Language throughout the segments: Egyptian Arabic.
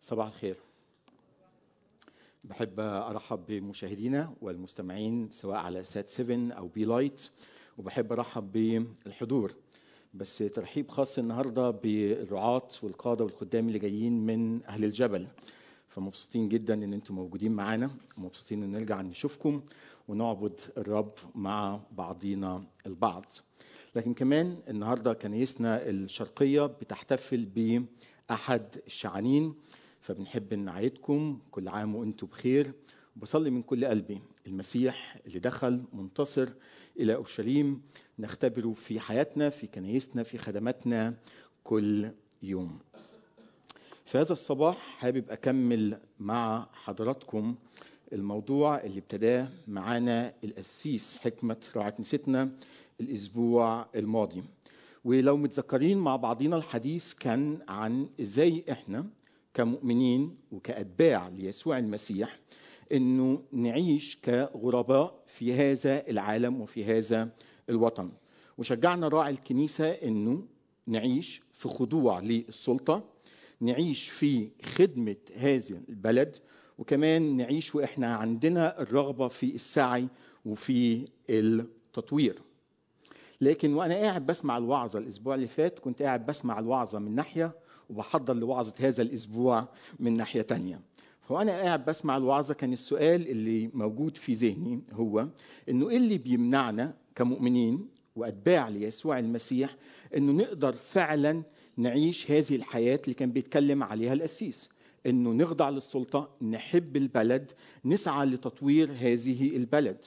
صباح الخير بحب ارحب بمشاهدينا والمستمعين سواء على سات 7 او بي لايت وبحب ارحب بالحضور بس ترحيب خاص النهارده بالرعاة والقاده والخدام اللي جايين من اهل الجبل فمبسوطين جدا ان انتم موجودين معانا ومبسوطين ان نرجع نشوفكم ونعبد الرب مع بعضينا البعض لكن كمان النهارده كنيسنا الشرقيه بتحتفل باحد الشعانين فبنحب نعيدكم كل عام وانتم بخير وبصلي من كل قلبي المسيح اللي دخل منتصر الى اورشليم نختبره في حياتنا في كنايسنا في خدماتنا كل يوم. في هذا الصباح حابب اكمل مع حضراتكم الموضوع اللي ابتداه معانا القسيس حكمه راعي كنيستنا الاسبوع الماضي. ولو متذكرين مع بعضينا الحديث كان عن ازاي احنا كمؤمنين وكأتباع ليسوع المسيح انه نعيش كغرباء في هذا العالم وفي هذا الوطن وشجعنا راعي الكنيسه انه نعيش في خضوع للسلطه نعيش في خدمه هذه البلد وكمان نعيش واحنا عندنا الرغبه في السعي وفي التطوير لكن وانا قاعد بسمع الوعظه الاسبوع اللي فات كنت قاعد بسمع الوعظه من ناحيه وبحضر لوعظه هذا الاسبوع من ناحيه تانية فانا قاعد بسمع الوعظه كان السؤال اللي موجود في ذهني هو انه ايه اللي بيمنعنا كمؤمنين واتباع ليسوع المسيح انه نقدر فعلا نعيش هذه الحياه اللي كان بيتكلم عليها القسيس انه نخضع للسلطه نحب البلد نسعى لتطوير هذه البلد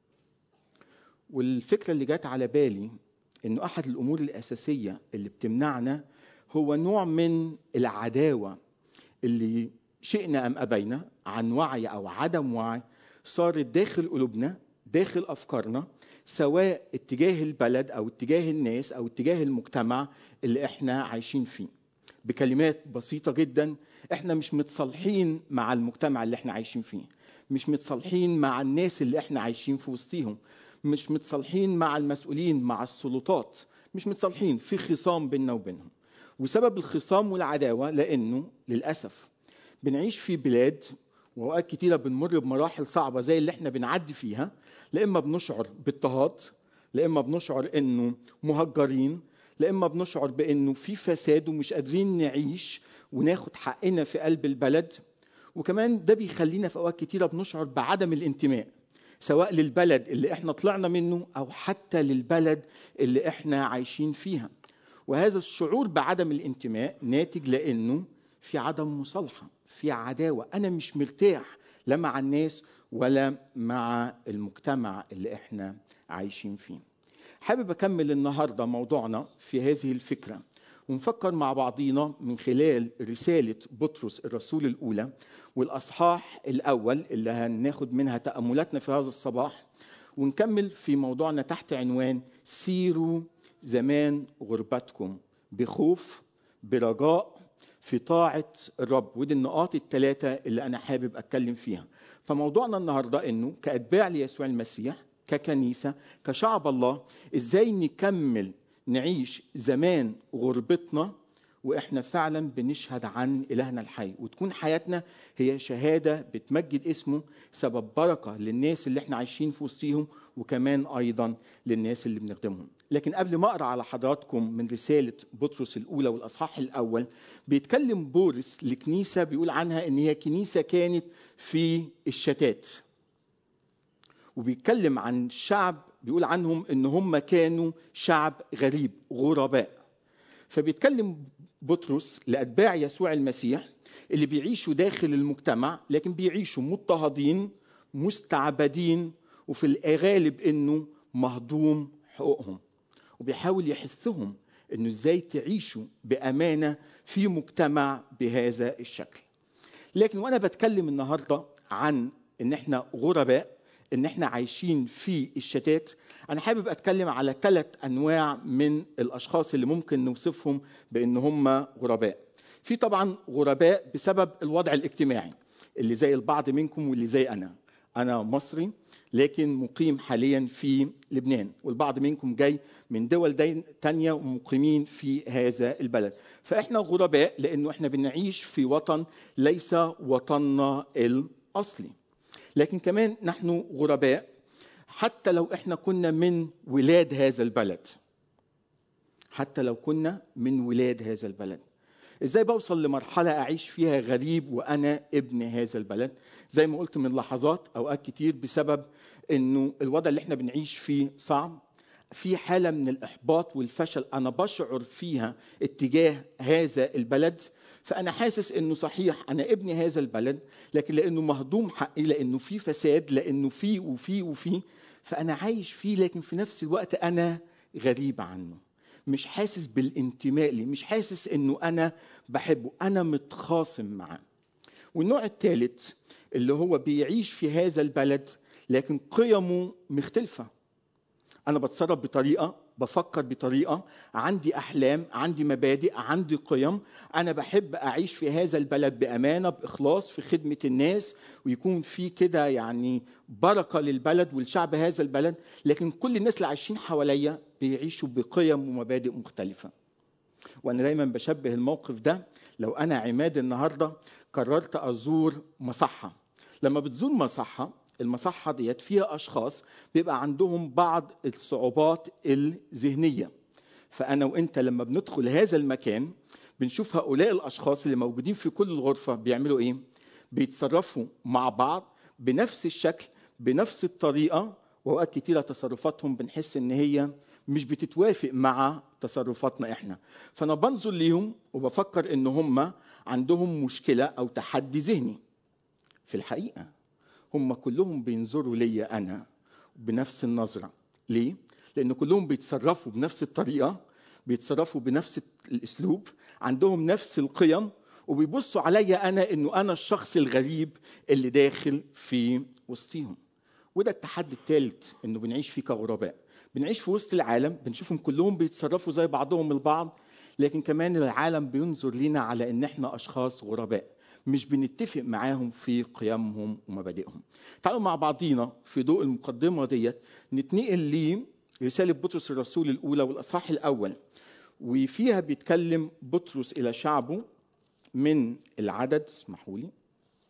والفكره اللي جت على بالي انه احد الامور الاساسيه اللي بتمنعنا هو نوع من العداوه اللي شئنا ام ابينا عن وعي او عدم وعي صارت داخل قلوبنا داخل افكارنا سواء اتجاه البلد او اتجاه الناس او اتجاه المجتمع اللي احنا عايشين فيه بكلمات بسيطه جدا احنا مش متصالحين مع المجتمع اللي احنا عايشين فيه مش متصالحين مع الناس اللي احنا عايشين في وسطيهم مش متصالحين مع المسؤولين مع السلطات مش متصالحين في خصام بيننا وبينهم وسبب الخصام والعداوه لانه للاسف بنعيش في بلاد واوقات كتيره بنمر بمراحل صعبه زي اللي احنا بنعدي فيها لا اما بنشعر باضطهاد لا اما بنشعر انه مهجرين لا اما بنشعر بانه في فساد ومش قادرين نعيش وناخد حقنا في قلب البلد وكمان ده بيخلينا في اوقات كتيره بنشعر بعدم الانتماء سواء للبلد اللي احنا طلعنا منه او حتى للبلد اللي احنا عايشين فيها وهذا الشعور بعدم الانتماء ناتج لانه في عدم مصالحه في عداوه انا مش مرتاح لا مع الناس ولا مع المجتمع اللي احنا عايشين فيه حابب اكمل النهارده موضوعنا في هذه الفكره ونفكر مع بعضينا من خلال رساله بطرس الرسول الاولى والاصحاح الاول اللي هناخد منها تاملاتنا في هذا الصباح ونكمل في موضوعنا تحت عنوان سيروا زمان غربتكم بخوف برجاء في طاعة الرب ودي النقاط الثلاثة اللي أنا حابب أتكلم فيها فموضوعنا النهاردة أنه كأتباع ليسوع المسيح ككنيسة كشعب الله إزاي نكمل نعيش زمان غربتنا واحنا فعلا بنشهد عن الهنا الحي وتكون حياتنا هي شهاده بتمجد اسمه سبب بركه للناس اللي احنا عايشين في وسطيهم وكمان ايضا للناس اللي بنخدمهم لكن قبل ما اقرا على حضراتكم من رساله بطرس الاولى والاصحاح الاول بيتكلم بولس لكنيسه بيقول عنها ان هي كنيسه كانت في الشتات وبيتكلم عن شعب بيقول عنهم ان هم كانوا شعب غريب غرباء فبيتكلم بطرس لاتباع يسوع المسيح اللي بيعيشوا داخل المجتمع لكن بيعيشوا مضطهدين مستعبدين وفي الغالب انه مهضوم حقوقهم وبيحاول يحثهم انه ازاي تعيشوا بامانه في مجتمع بهذا الشكل لكن وانا بتكلم النهارده عن ان احنا غرباء ان احنا عايشين في الشتات انا حابب اتكلم على ثلاث انواع من الاشخاص اللي ممكن نوصفهم بان هم غرباء في طبعا غرباء بسبب الوضع الاجتماعي اللي زي البعض منكم واللي زي انا انا مصري لكن مقيم حاليا في لبنان والبعض منكم جاي من دول دي تانية ومقيمين في هذا البلد فاحنا غرباء لانه احنا بنعيش في وطن ليس وطننا الاصلي لكن كمان نحن غرباء حتى لو احنا كنا من ولاد هذا البلد حتى لو كنا من ولاد هذا البلد ازاي بوصل لمرحله اعيش فيها غريب وانا ابن هذا البلد زي ما قلت من لحظات اوقات كتير بسبب انه الوضع اللي احنا بنعيش فيه صعب في حاله من الاحباط والفشل انا بشعر فيها اتجاه هذا البلد فانا حاسس انه صحيح انا ابن هذا البلد لكن لانه مهضوم حقي لانه في فساد لانه في وفي وفي فانا عايش فيه لكن في نفس الوقت انا غريب عنه مش حاسس بالانتماء ليه مش حاسس انه انا بحبه انا متخاصم معاه والنوع الثالث اللي هو بيعيش في هذا البلد لكن قيمه مختلفه انا بتصرف بطريقه بفكر بطريقه عندي احلام عندي مبادئ عندي قيم انا بحب اعيش في هذا البلد بامانه باخلاص في خدمه الناس ويكون في كده يعني بركه للبلد ولشعب هذا البلد لكن كل الناس اللي عايشين حواليا بيعيشوا بقيم ومبادئ مختلفه وانا دايما بشبه الموقف ده لو انا عماد النهارده قررت ازور مصحه لما بتزور مصحه المصحة ديت فيها أشخاص بيبقى عندهم بعض الصعوبات الذهنية فأنا وأنت لما بندخل هذا المكان بنشوف هؤلاء الأشخاص اللي موجودين في كل الغرفة بيعملوا إيه؟ بيتصرفوا مع بعض بنفس الشكل بنفس الطريقة وأوقات كتيرة تصرفاتهم بنحس إن هي مش بتتوافق مع تصرفاتنا احنا فانا بنظر ليهم وبفكر ان هم عندهم مشكله او تحدي ذهني في الحقيقه هم كلهم بينظروا ليا انا بنفس النظره ليه لان كلهم بيتصرفوا بنفس الطريقه بيتصرفوا بنفس الاسلوب عندهم نفس القيم وبيبصوا عليا انا انه انا الشخص الغريب اللي داخل في وسطيهم وده التحدي الثالث انه بنعيش فيه كغرباء بنعيش في وسط العالم بنشوفهم كلهم بيتصرفوا زي بعضهم البعض لكن كمان العالم بينظر لينا على ان احنا اشخاص غرباء مش بنتفق معاهم في قيمهم ومبادئهم تعالوا مع بعضينا في ضوء المقدمه ديت نتنقل لرساله بطرس الرسول الاولى والاصحاح الاول وفيها بيتكلم بطرس الى شعبه من العدد اسمحوا لي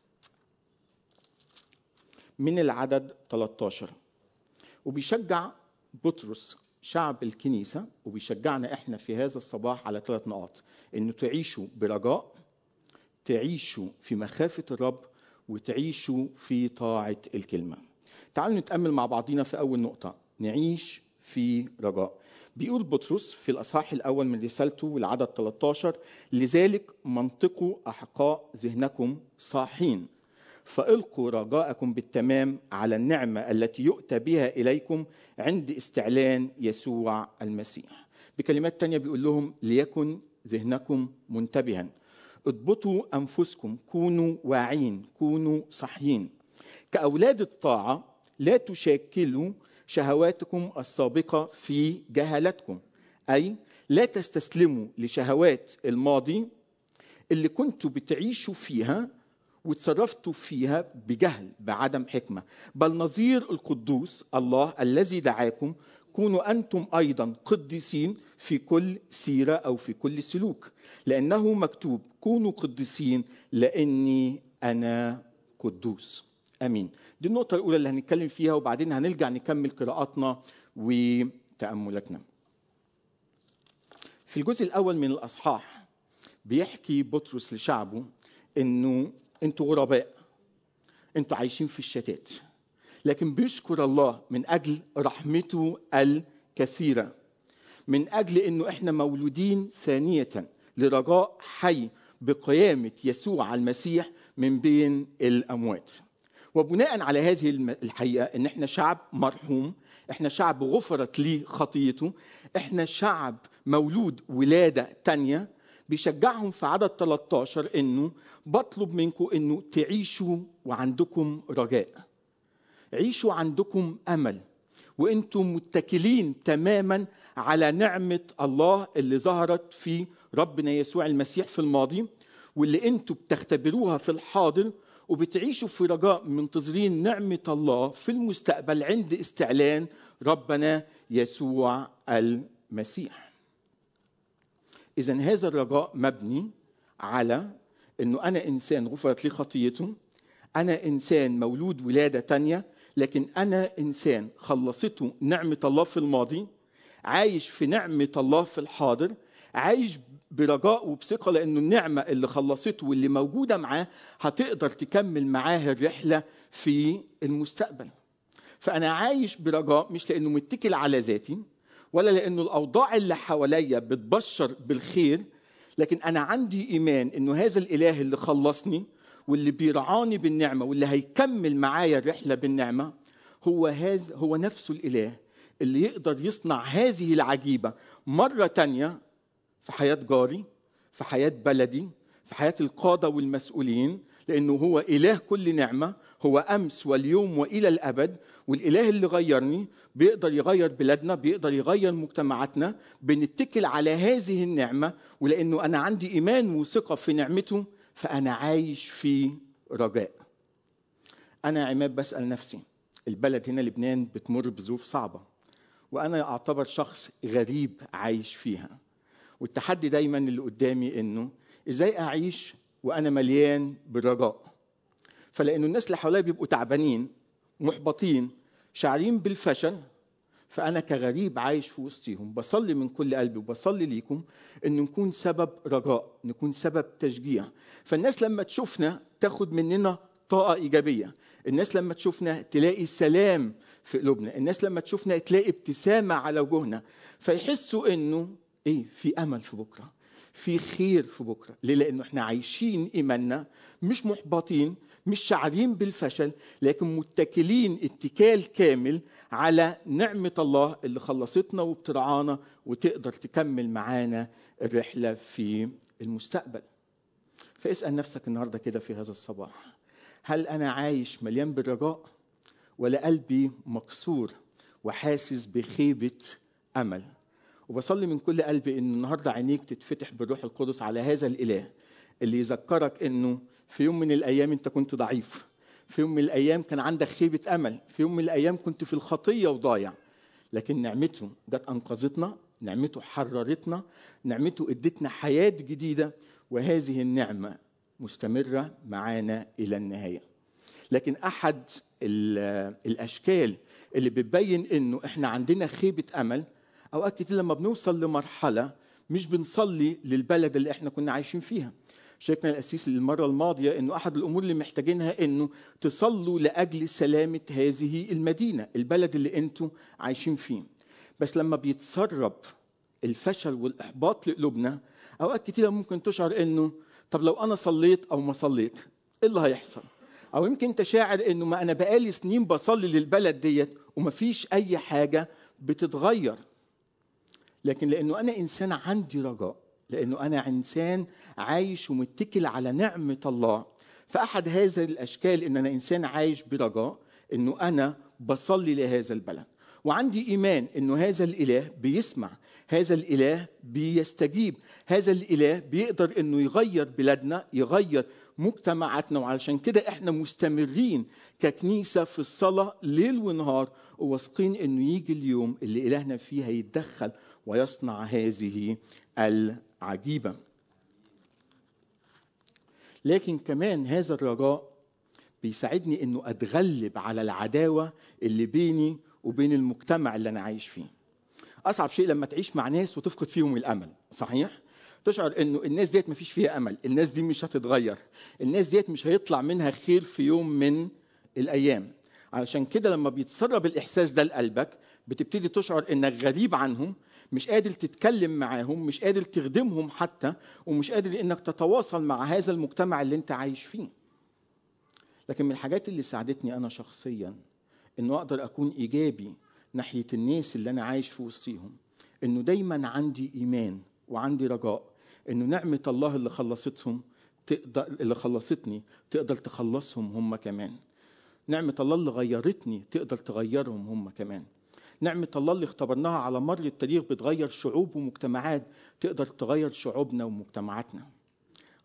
من العدد 13 وبيشجع بطرس شعب الكنيسة وبيشجعنا احنا في هذا الصباح على ثلاث نقاط انه تعيشوا برجاء تعيشوا في مخافة الرب وتعيشوا في طاعة الكلمة تعالوا نتأمل مع بعضينا في أول نقطة نعيش في رجاء بيقول بطرس في الأصحاح الأول من رسالته والعدد 13 لذلك منطقوا أحقاء ذهنكم صاحين فالقوا رجاءكم بالتمام على النعمة التي يؤتى بها إليكم عند استعلان يسوع المسيح بكلمات تانية بيقول لهم ليكن ذهنكم منتبها اضبطوا انفسكم كونوا واعين كونوا صحيين كاولاد الطاعه لا تشاكلوا شهواتكم السابقه في جهالتكم اي لا تستسلموا لشهوات الماضي اللي كنتوا بتعيشوا فيها وتصرفتوا فيها بجهل بعدم حكمه بل نظير القدوس الله الذي دعاكم كونوا انتم ايضا قديسين في كل سيره او في كل سلوك لانه مكتوب كونوا قديسين لاني انا قدوس امين دي النقطه الاولى اللي هنتكلم فيها وبعدين هنرجع نكمل قراءاتنا وتاملاتنا في الجزء الاول من الاصحاح بيحكي بطرس لشعبه انه انتوا غرباء انتوا عايشين في الشتات لكن بيشكر الله من اجل رحمته الكثيره من اجل انه احنا مولودين ثانيه لرجاء حي بقيامه يسوع المسيح من بين الاموات وبناء على هذه الحقيقه ان احنا شعب مرحوم احنا شعب غفرت ليه خطيته احنا شعب مولود ولاده تانيه بيشجعهم في عدد 13 انه بطلب منكم انه تعيشوا وعندكم رجاء عيشوا عندكم امل وانتم متكلين تماما على نعمه الله اللي ظهرت في ربنا يسوع المسيح في الماضي واللي انتوا بتختبروها في الحاضر وبتعيشوا في رجاء منتظرين نعمة الله في المستقبل عند استعلان ربنا يسوع المسيح إذا هذا الرجاء مبني على أنه أنا إنسان غفرت لي خطيته أنا إنسان مولود ولادة تانية لكن أنا إنسان خلصته نعمة الله في الماضي عايش في نعمة الله في الحاضر عايش برجاء وبثقة لأنه النعمة اللي خلصته واللي موجودة معاه هتقدر تكمل معاه الرحلة في المستقبل فأنا عايش برجاء مش لأنه متكل على ذاتي ولا لأنه الأوضاع اللي حواليا بتبشر بالخير لكن أنا عندي إيمان أنه هذا الإله اللي خلصني واللي بيرعاني بالنعمة واللي هيكمل معايا الرحلة بالنعمة هو هذا هو نفسه الإله اللي يقدر يصنع هذه العجيبة مرة تانية في حياة جاري في حياة بلدي في حياة القادة والمسؤولين لأنه هو إله كل نعمة هو أمس واليوم وإلى الأبد والإله اللي غيرني بيقدر يغير بلادنا بيقدر يغير مجتمعاتنا بنتكل على هذه النعمة ولأنه أنا عندي إيمان وثقة في نعمته فأنا عايش في رجاء أنا عماد بسأل نفسي البلد هنا لبنان بتمر بظروف صعبة وأنا أعتبر شخص غريب عايش فيها والتحدي دايما اللي قدامي انه ازاي اعيش وانا مليان بالرجاء فلانه الناس اللي حواليا بيبقوا تعبانين محبطين شاعرين بالفشل فانا كغريب عايش في وسطيهم بصلي من كل قلبي وبصلي ليكم ان نكون سبب رجاء نكون سبب تشجيع فالناس لما تشوفنا تاخد مننا طاقه ايجابيه الناس لما تشوفنا تلاقي سلام في قلوبنا الناس لما تشوفنا تلاقي ابتسامه على وجوهنا فيحسوا انه ايه في امل في بكره في خير في بكره ليه لانه احنا عايشين ايماننا مش محبطين مش شاعرين بالفشل لكن متكلين اتكال كامل على نعمه الله اللي خلصتنا وبترعانا وتقدر تكمل معانا الرحله في المستقبل فاسال نفسك النهارده كده في هذا الصباح هل انا عايش مليان بالرجاء ولا قلبي مكسور وحاسس بخيبه امل وبصلي من كل قلبي ان النهارده عينيك تتفتح بالروح القدس على هذا الاله اللي يذكرك انه في يوم من الايام انت كنت ضعيف في يوم من الايام كان عندك خيبه امل في يوم من الايام كنت في الخطيه وضايع لكن نعمته جت انقذتنا نعمته حررتنا نعمته ادتنا حياه جديده وهذه النعمه مستمره معانا الى النهايه لكن احد الاشكال اللي بتبين انه احنا عندنا خيبه امل اوقات كتير لما بنوصل لمرحله مش بنصلي للبلد اللي احنا كنا عايشين فيها شاركنا الاسيس المره الماضيه انه احد الامور اللي محتاجينها انه تصلوا لاجل سلامه هذه المدينه البلد اللي انتم عايشين فيه بس لما بيتسرب الفشل والاحباط لقلوبنا اوقات كتير ممكن تشعر انه طب لو انا صليت او ما صليت ايه اللي هيحصل او يمكن تشاعر انه ما انا بقالي سنين بصلي للبلد ديت ومفيش اي حاجه بتتغير لكن لانه انا انسان عندي رجاء لانه انا انسان عايش ومتكل على نعمه الله فاحد هذه الاشكال ان انا انسان عايش برجاء انه انا بصلي لهذا البلد وعندي ايمان انه هذا الاله بيسمع هذا الاله بيستجيب هذا الاله بيقدر انه يغير بلادنا يغير مجتمعاتنا وعلشان كده احنا مستمرين ككنيسه في الصلاه ليل ونهار وواثقين انه يجي اليوم اللي الهنا فيه هيتدخل ويصنع هذه العجيبه لكن كمان هذا الرجاء بيساعدني انه اتغلب على العداوه اللي بيني وبين المجتمع اللي انا عايش فيه اصعب شيء لما تعيش مع ناس وتفقد فيهم الامل صحيح تشعر انه الناس ديت مفيش فيها امل الناس دي مش هتتغير الناس ديت مش هيطلع منها خير في يوم من الايام علشان كده لما بيتسرب الاحساس ده لقلبك بتبتدي تشعر انك غريب عنهم مش قادر تتكلم معاهم مش قادر تخدمهم حتى ومش قادر انك تتواصل مع هذا المجتمع اللي انت عايش فيه لكن من الحاجات اللي ساعدتني انا شخصيا انه اقدر اكون ايجابي ناحيه الناس اللي انا عايش في وسطيهم انه دايما عندي ايمان وعندي رجاء انه نعمه الله اللي خلصتهم تقدر اللي خلصتني تقدر تخلصهم هم كمان نعمه الله اللي غيرتني تقدر تغيرهم هم كمان نعمة الله اللي اختبرناها على مر التاريخ بتغير شعوب ومجتمعات تقدر تغير شعوبنا ومجتمعاتنا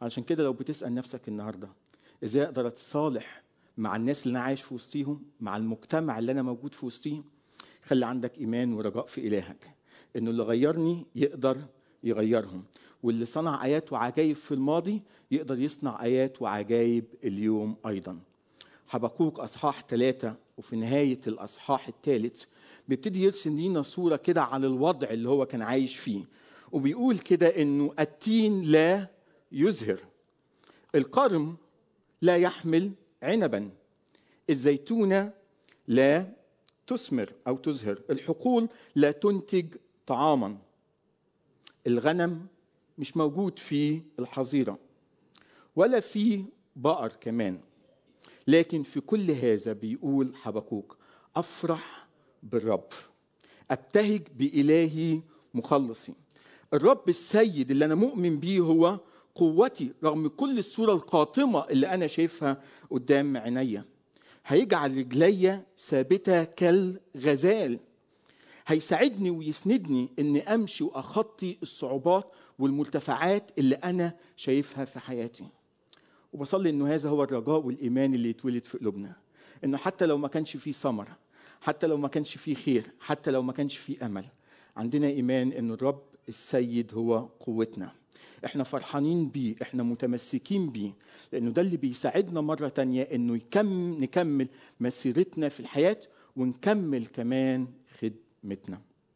علشان كده لو بتسال نفسك النهارده ازاي اقدر اتصالح مع الناس اللي انا عايش في وسطيهم مع المجتمع اللي انا موجود في وسطيه خلي عندك ايمان ورجاء في الهك انه اللي غيرني يقدر يغيرهم واللي صنع ايات وعجائب في الماضي يقدر يصنع ايات وعجائب اليوم ايضا حبقوق اصحاح ثلاثة وفي نهاية الاصحاح الثالث بيبتدي يرسم لينا صورة كده على الوضع اللي هو كان عايش فيه وبيقول كده انه التين لا يزهر القرم لا يحمل عنبا الزيتونة لا تثمر أو تزهر الحقول لا تنتج طعاما الغنم مش موجود في الحظيرة ولا في بقر كمان لكن في كل هذا بيقول حبقوق أفرح بالرب أبتهج بإلهي مخلصي الرب السيد اللي أنا مؤمن بيه هو قوتي رغم كل الصورة القاطمة اللي أنا شايفها قدام عينيا هيجعل رجلي ثابتة كالغزال هيساعدني ويسندني اني امشي واخطي الصعوبات والمرتفعات اللي انا شايفها في حياتي وبصلي انه هذا هو الرجاء والايمان اللي يتولد في قلوبنا انه حتى لو ما كانش فيه ثمر حتى لو ما كانش فيه خير حتى لو ما كانش فيه امل عندنا ايمان ان الرب السيد هو قوتنا احنا فرحانين بيه احنا متمسكين بيه لانه ده اللي بيساعدنا مره تانية انه يكم نكمل مسيرتنا في الحياه ونكمل كمان خدمتنا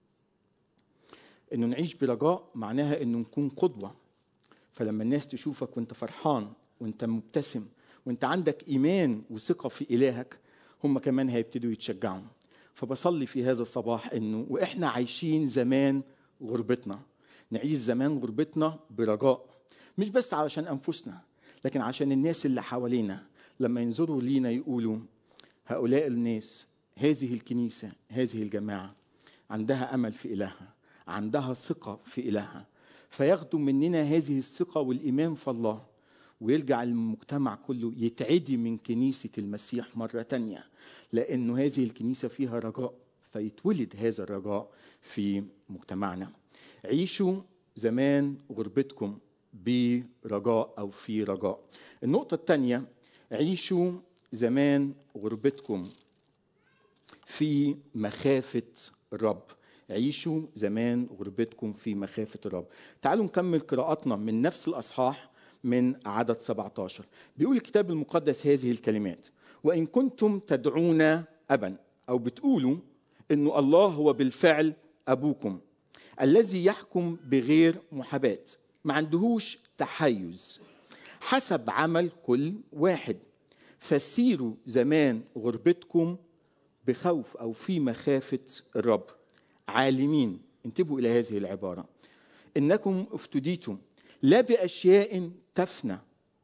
انه نعيش برجاء معناها انه نكون قدوه فلما الناس تشوفك وانت فرحان وانت مبتسم وانت عندك ايمان وثقه في الهك هم كمان هيبتدوا يتشجعوا فبصلي في هذا الصباح انه واحنا عايشين زمان غربتنا نعيش زمان غربتنا برجاء مش بس علشان انفسنا لكن عشان الناس اللي حوالينا لما ينظروا لينا يقولوا هؤلاء الناس هذه الكنيسه هذه الجماعه عندها امل في الهها عندها ثقه في الهها فياخدوا مننا هذه الثقه والايمان في الله ويرجع المجتمع كله يتعدي من كنيسة المسيح مرة تانية لأنه هذه الكنيسة فيها رجاء فيتولد هذا الرجاء في مجتمعنا عيشوا زمان غربتكم برجاء أو في رجاء النقطة الثانية عيشوا زمان غربتكم في مخافة الرب عيشوا زمان غربتكم في مخافة الرب تعالوا نكمل قراءاتنا من نفس الأصحاح من عدد 17 بيقول الكتاب المقدس هذه الكلمات وإن كنتم تدعون أبا أو بتقولوا إنه الله هو بالفعل أبوكم الذي يحكم بغير محاباة ما عندهوش تحيز حسب عمل كل واحد فسيروا زمان غربتكم بخوف أو في مخافة الرب عالمين انتبهوا إلى هذه العبارة إنكم افتديتم لا باشياء تفنى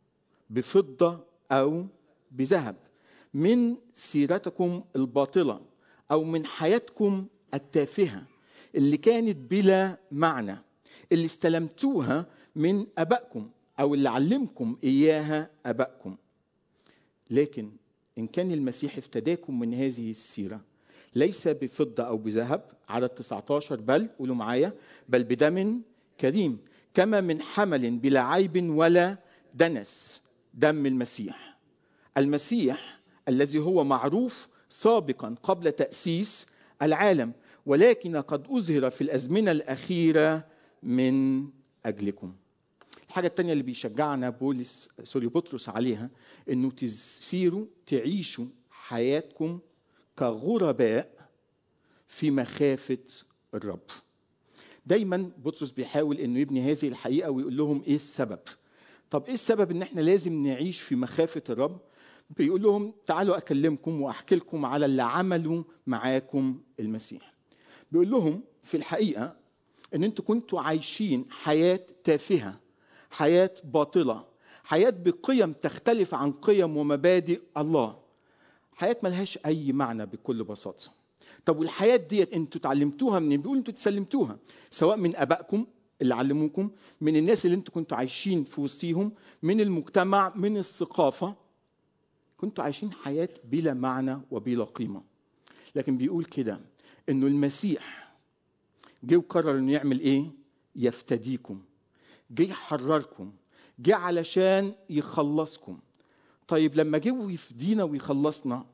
بفضه او بذهب من سيرتكم الباطله او من حياتكم التافهه اللي كانت بلا معنى اللي استلمتوها من ابائكم او اللي علمكم اياها ابائكم لكن ان كان المسيح افتداكم من هذه السيره ليس بفضه او بذهب عدد 19 بل قولوا معايا بل بدم كريم كما من حمل بلا عيب ولا دنس دم المسيح المسيح الذي هو معروف سابقا قبل تاسيس العالم ولكن قد اظهر في الازمنه الاخيره من اجلكم الحاجه الثانيه اللي بيشجعنا بولس سوري بطرس عليها انه تسيروا تعيشوا حياتكم كغرباء في مخافه الرب دايما بطرس بيحاول انه يبني هذه الحقيقه ويقول لهم ايه السبب طب ايه السبب ان احنا لازم نعيش في مخافه الرب بيقول لهم تعالوا اكلمكم واحكي لكم على اللي عملوا معاكم المسيح بيقول لهم في الحقيقه ان انتوا كنتوا عايشين حياه تافهه حياه باطله حياه بقيم تختلف عن قيم ومبادئ الله حياه ملهاش اي معنى بكل بساطه طب والحياه ديت انتوا اتعلمتوها منين؟ بيقول انتوا اتسلمتوها سواء من ابائكم اللي علموكم من الناس اللي انتوا كنتوا عايشين في وسطيهم من المجتمع من الثقافه كنتوا عايشين حياه بلا معنى وبلا قيمه لكن بيقول كده انه المسيح جه وقرر انه يعمل ايه؟ يفتديكم جه يحرركم جه علشان يخلصكم طيب لما جه ويفدينا ويخلصنا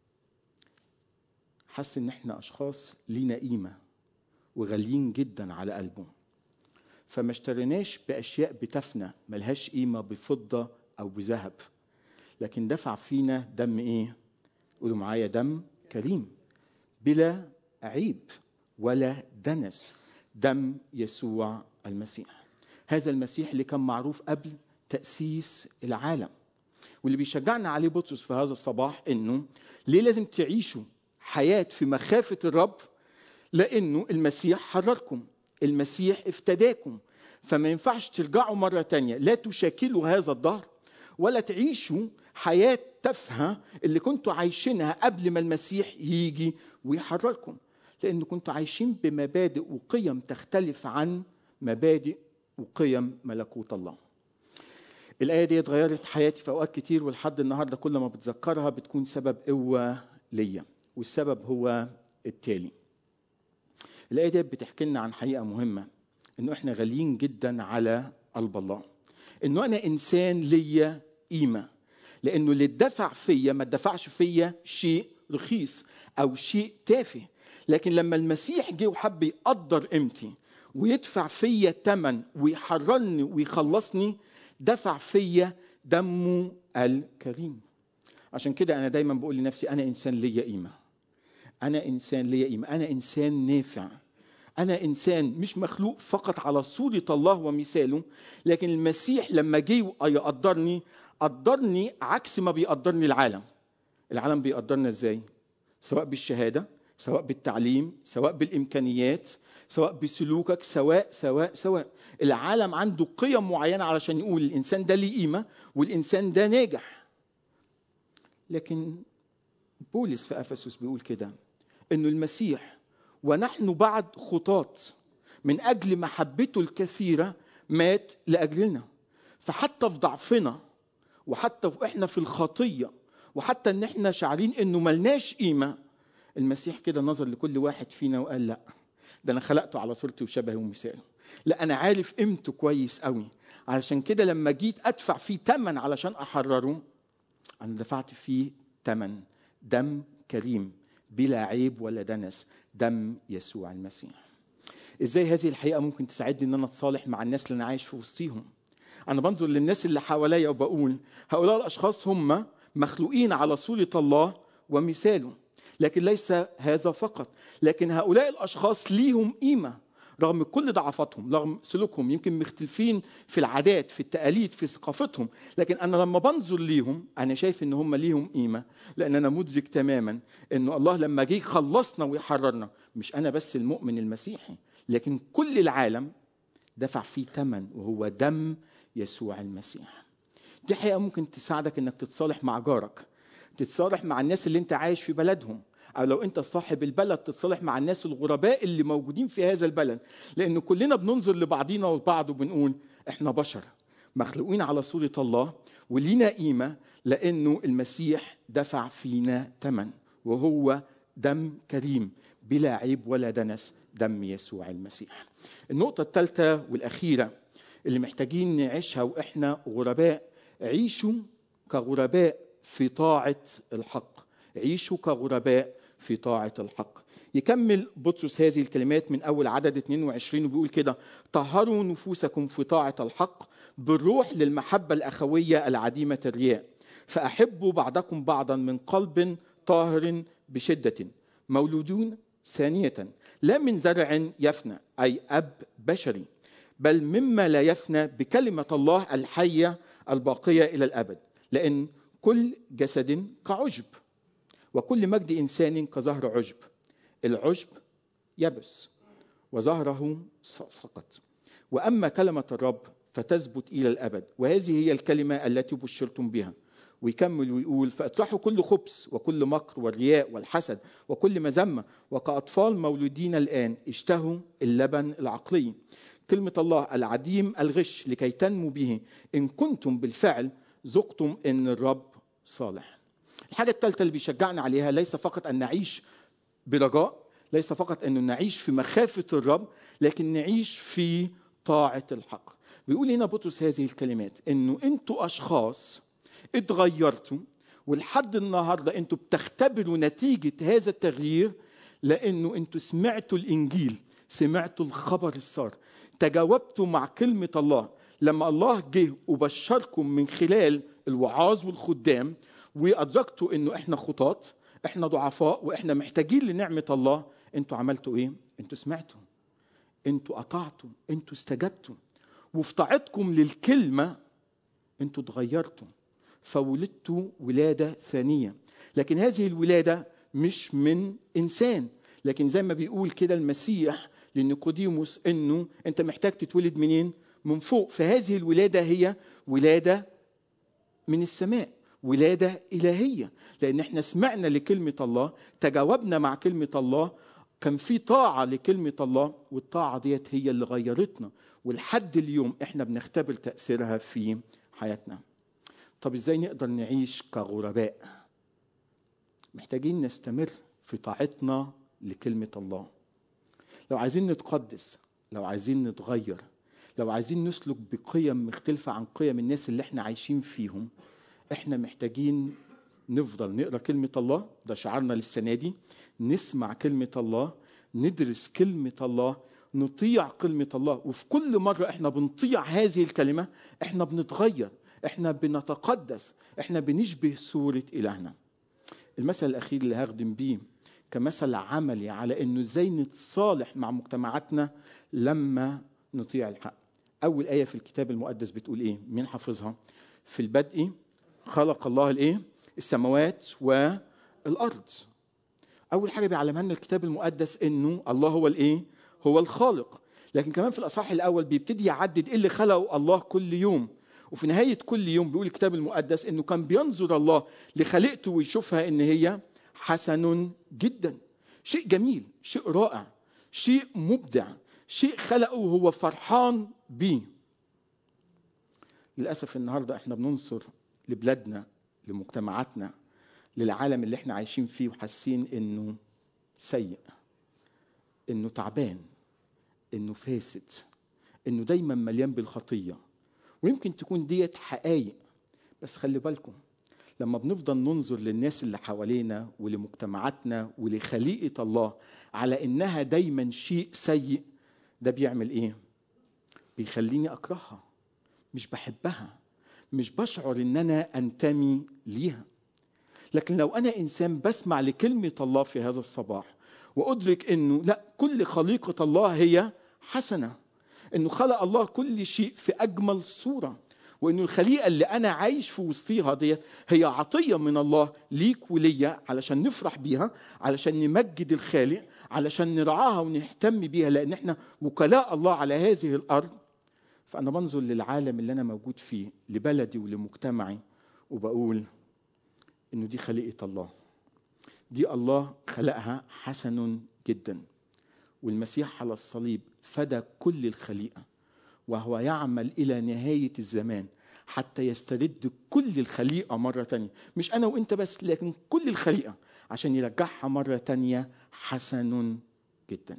حس ان احنا اشخاص لينا قيمه وغاليين جدا على قلبه فما اشتريناش باشياء بتفنى ملهاش قيمه بفضه او بذهب لكن دفع فينا دم ايه قولوا معايا دم كريم بلا عيب ولا دنس دم يسوع المسيح هذا المسيح اللي كان معروف قبل تأسيس العالم واللي بيشجعنا عليه بطرس في هذا الصباح انه ليه لازم تعيشوا حياة في مخافة الرب لانه المسيح حرركم المسيح افتداكم فما ينفعش ترجعوا مرة تانية لا تشاكلوا هذا الدهر ولا تعيشوا حياة تافهة اللي كنتوا عايشينها قبل ما المسيح يجي ويحرركم لأن كنتوا عايشين بمبادئ وقيم تختلف عن مبادئ وقيم ملكوت الله الآية دي اتغيرت حياتي في أوقات كتير ولحد النهاردة كل ما بتذكرها بتكون سبب قوة ليا والسبب هو التالي الآية دي بتحكي لنا عن حقيقة مهمة إنه إحنا غاليين جدا على قلب الله إنه أنا إنسان ليا قيمة لأنه اللي اتدفع فيا ما اتدفعش فيا شيء رخيص أو شيء تافه لكن لما المسيح جه وحب يقدر قيمتي ويدفع فيا ثمن ويحررني ويخلصني دفع فيا دمه الكريم عشان كده انا دايما بقول لنفسي انا انسان ليا قيمه انا انسان ليا قيمه انا انسان نافع انا انسان مش مخلوق فقط على صوره الله ومثاله لكن المسيح لما جه يقدرني قدرني عكس ما بيقدرني العالم العالم بيقدرنا ازاي سواء بالشهاده سواء بالتعليم سواء بالامكانيات سواء بسلوكك سواء سواء سواء العالم عنده قيم معينه علشان يقول الانسان ده ليه قيمه والانسان ده ناجح لكن بولس في افسس بيقول كده انه المسيح ونحن بعد خطاط من اجل محبته الكثيره مات لاجلنا فحتى في ضعفنا وحتى احنا في الخطيه وحتى ان احنا شعرين انه ملناش قيمه المسيح كده نظر لكل واحد فينا وقال لا ده انا خلقته على صورتي وشبهي ومثاله لا انا عارف قيمته كويس قوي علشان كده لما جيت ادفع فيه ثمن علشان احرره انا دفعت فيه ثمن دم كريم بلا عيب ولا دنس دم يسوع المسيح ازاي هذه الحقيقه ممكن تساعدني ان انا اتصالح مع الناس اللي انا عايش في وسطيهم انا بنظر للناس اللي حواليا وبقول هؤلاء الاشخاص هم مخلوقين على صوره الله ومثاله لكن ليس هذا فقط لكن هؤلاء الاشخاص ليهم قيمه رغم كل ضعفاتهم رغم سلوكهم يمكن مختلفين في العادات في التقاليد في ثقافتهم لكن انا لما بنظر ليهم انا شايف ان هم ليهم قيمه لان انا مدرك تماما انه الله لما جه خلصنا ويحررنا مش انا بس المؤمن المسيحي لكن كل العالم دفع فيه ثمن وهو دم يسوع المسيح دي حقيقه ممكن تساعدك انك تتصالح مع جارك تتصالح مع الناس اللي انت عايش في بلدهم او لو انت صاحب البلد تتصالح مع الناس الغرباء اللي موجودين في هذا البلد لان كلنا بننظر لبعضينا وبعض وبنقول احنا بشر مخلوقين على صوره الله ولينا قيمه لانه المسيح دفع فينا ثمن وهو دم كريم بلا عيب ولا دنس دم يسوع المسيح النقطه الثالثه والاخيره اللي محتاجين نعيشها واحنا غرباء عيشوا كغرباء في طاعه الحق عيشوا كغرباء في طاعة الحق يكمل بطرس هذه الكلمات من أول عدد 22 وبيقول كده طهروا نفوسكم في طاعة الحق بالروح للمحبة الأخوية العديمة الرياء فأحبوا بعضكم بعضا من قلب طاهر بشدة مولودون ثانية لا من زرع يفنى أي أب بشري بل مما لا يفنى بكلمة الله الحية الباقية إلى الأبد لأن كل جسد كعشب وكل مجد انسان كظهر عشب العشب يبس وظهره سقط واما كلمه الرب فتثبت الى الابد وهذه هي الكلمه التي بشرتم بها ويكمل ويقول فاطرحوا كل خبث وكل مكر والرياء والحسد وكل مذمه وكاطفال مولودين الان اشتهوا اللبن العقلي كلمه الله العديم الغش لكي تنمو به ان كنتم بالفعل ذقتم ان الرب صالح الحاجة الثالثة اللي بيشجعنا عليها ليس فقط أن نعيش برجاء ليس فقط أن نعيش في مخافة الرب لكن نعيش في طاعة الحق ويقول هنا بطرس هذه الكلمات انه انتوا اشخاص اتغيرتوا ولحد النهارده انتوا بتختبروا نتيجه هذا التغيير لانه انتوا سمعتوا الانجيل سمعتوا الخبر السار تجاوبتوا مع كلمه الله لما الله جه وبشركم من خلال الوعاظ والخدام وادركتوا انه احنا خطاط احنا ضعفاء واحنا محتاجين لنعمه الله انتوا عملتوا ايه انتوا سمعتوا انتوا قطعتوا انتوا استجبتوا وفي طاعتكم للكلمه انتوا اتغيرتوا فولدتوا ولاده ثانيه لكن هذه الولاده مش من انسان لكن زي ما بيقول كده المسيح لنيقوديموس انه انت محتاج تتولد منين من فوق فهذه الولاده هي ولاده من السماء ولاده الهيه لان احنا سمعنا لكلمه الله تجاوبنا مع كلمه الله كان في طاعه لكلمه الله والطاعه ديت هي اللي غيرتنا ولحد اليوم احنا بنختبر تاثيرها في حياتنا طب ازاي نقدر نعيش كغرباء محتاجين نستمر في طاعتنا لكلمه الله لو عايزين نتقدس لو عايزين نتغير لو عايزين نسلك بقيم مختلفة عن قيم الناس اللي احنا عايشين فيهم احنا محتاجين نفضل نقرا كلمة الله ده شعارنا للسنة دي نسمع كلمة الله ندرس كلمة الله نطيع كلمة الله وفي كل مرة احنا بنطيع هذه الكلمة احنا بنتغير احنا بنتقدس احنا بنشبه صورة إلهنا المثل الأخير اللي هخدم بيه كمثل عملي على انه ازاي نتصالح مع مجتمعاتنا لما نطيع الحق اول ايه في الكتاب المقدس بتقول ايه مين حافظها في البدء خلق الله الايه السماوات والارض اول حاجه بيعلمها لنا الكتاب المقدس انه الله هو الايه هو الخالق لكن كمان في الاصحاح الاول بيبتدي يعدد ايه اللي خلقه الله كل يوم وفي نهايه كل يوم بيقول الكتاب المقدس انه كان بينظر الله لخلقته ويشوفها ان هي حسن جدا شيء جميل شيء رائع شيء مبدع شيء خلقه وهو فرحان بيه للأسف النهاردة احنا بننصر لبلادنا لمجتمعاتنا للعالم اللي احنا عايشين فيه وحاسين انه سيء انه تعبان انه فاسد انه دايما مليان بالخطيه ويمكن تكون ديت حقائق بس خلي بالكم لما بنفضل ننظر للناس اللي حوالينا ولمجتمعاتنا ولخليقه الله على انها دايما شيء سيء ده بيعمل ايه بيخليني اكرهها مش بحبها مش بشعر ان انا انتمي ليها لكن لو انا انسان بسمع لكلمه الله في هذا الصباح وادرك انه لا كل خليقه الله هي حسنه انه خلق الله كل شيء في اجمل صوره وانه الخليقه اللي انا عايش في وسطيها ديت هي عطيه من الله ليك وليا علشان نفرح بيها علشان نمجد الخالق علشان نرعاها ونهتم بيها لان احنا وكلاء الله على هذه الارض فانا بنظر للعالم اللي انا موجود فيه لبلدي ولمجتمعي وبقول انه دي خليقه الله دي الله خلقها حسن جدا والمسيح على الصليب فدى كل الخليقه وهو يعمل الى نهايه الزمان حتى يسترد كل الخليقه مره تانية مش انا وانت بس لكن كل الخليقه عشان يرجعها مره تانية حسن جدا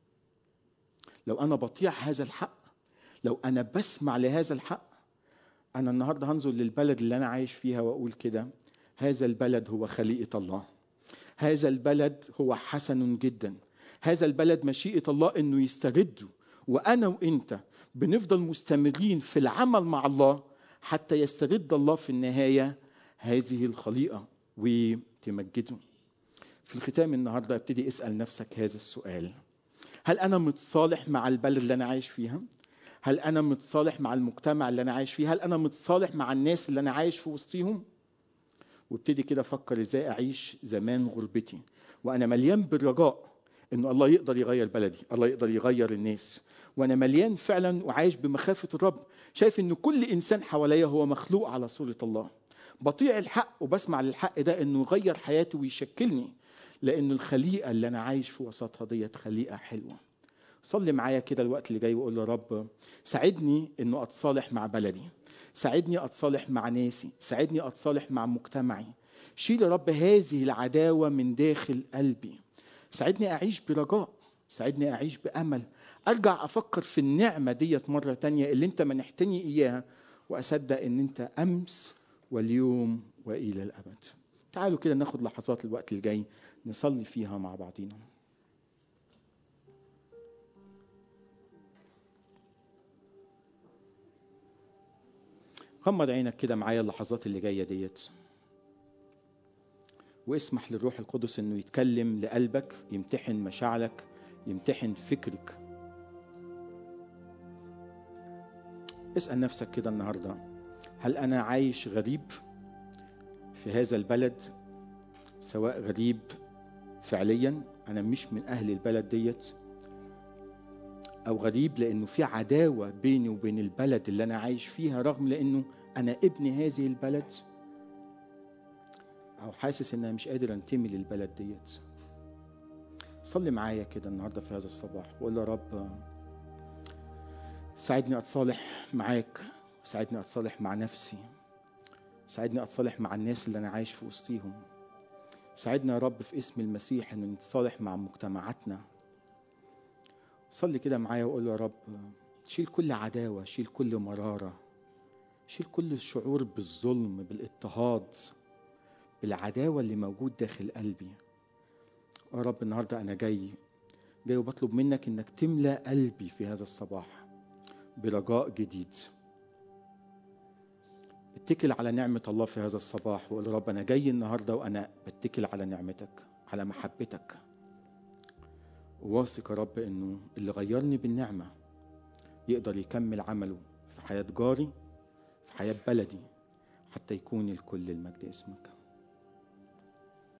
لو انا بطيع هذا الحق لو انا بسمع لهذا الحق انا النهارده هنظر للبلد اللي انا عايش فيها واقول كده هذا البلد هو خليقه الله هذا البلد هو حسن جدا هذا البلد مشيئه الله انه يسترده وانا وانت بنفضل مستمرين في العمل مع الله حتى يسترد الله في النهايه هذه الخليقه وتمجده في الختام النهارده ابتدي اسال نفسك هذا السؤال هل انا متصالح مع البلد اللي انا عايش فيها هل انا متصالح مع المجتمع اللي انا عايش فيه هل انا متصالح مع الناس اللي انا عايش في وسطيهم وابتدي كده افكر ازاي اعيش زمان غربتي وانا مليان بالرجاء انه الله يقدر يغير بلدي الله يقدر يغير الناس وانا مليان فعلا وعايش بمخافه الرب شايف ان كل انسان حواليا هو مخلوق على صوره الله بطيع الحق وبسمع للحق ده انه يغير حياتي ويشكلني لان الخليقه اللي انا عايش في وسطها ديت خليقه حلوه صلي معايا كده الوقت اللي جاي وقول له رب ساعدني انه اتصالح مع بلدي ساعدني اتصالح مع ناسي ساعدني اتصالح مع مجتمعي شيل يا رب هذه العداوه من داخل قلبي ساعدني اعيش برجاء ساعدني اعيش بامل ارجع افكر في النعمه ديت مره تانية اللي انت منحتني اياها واصدق ان انت امس واليوم والى الابد تعالوا كده ناخد لحظات الوقت الجاي نصلي فيها مع بعضينا غمض عينك كده معايا اللحظات اللي جايه ديت واسمح للروح القدس انه يتكلم لقلبك يمتحن مشاعرك يمتحن فكرك اسال نفسك كده النهارده هل انا عايش غريب في هذا البلد سواء غريب فعليا انا مش من اهل البلد ديت او غريب لانه في عداوه بيني وبين البلد اللي انا عايش فيها رغم لانه انا ابن هذه البلد او حاسس ان انا مش قادر انتمي للبلد ديت صلي معايا كده النهارده في هذا الصباح وقول يا رب ساعدني اتصالح معاك ساعدني اتصالح مع نفسي ساعدني اتصالح مع الناس اللي انا عايش في وسطيهم ساعدنا يا رب في اسم المسيح ان نتصالح مع مجتمعاتنا صلي كده معايا وقول يا رب شيل كل عداوة شيل كل مرارة شيل كل الشعور بالظلم بالاضطهاد بالعداوة اللي موجود داخل قلبي يا رب النهاردة أنا جاي جاي وبطلب منك إنك تملى قلبي في هذا الصباح برجاء جديد اتكل على نعمة الله في هذا الصباح وقول رب أنا جاي النهاردة وأنا بتكل على نعمتك على محبتك واثق يا رب إنه اللي غيرني بالنعمة يقدر يكمل عمله في حياة جاري في حياة بلدي حتى يكون الكل المجد اسمك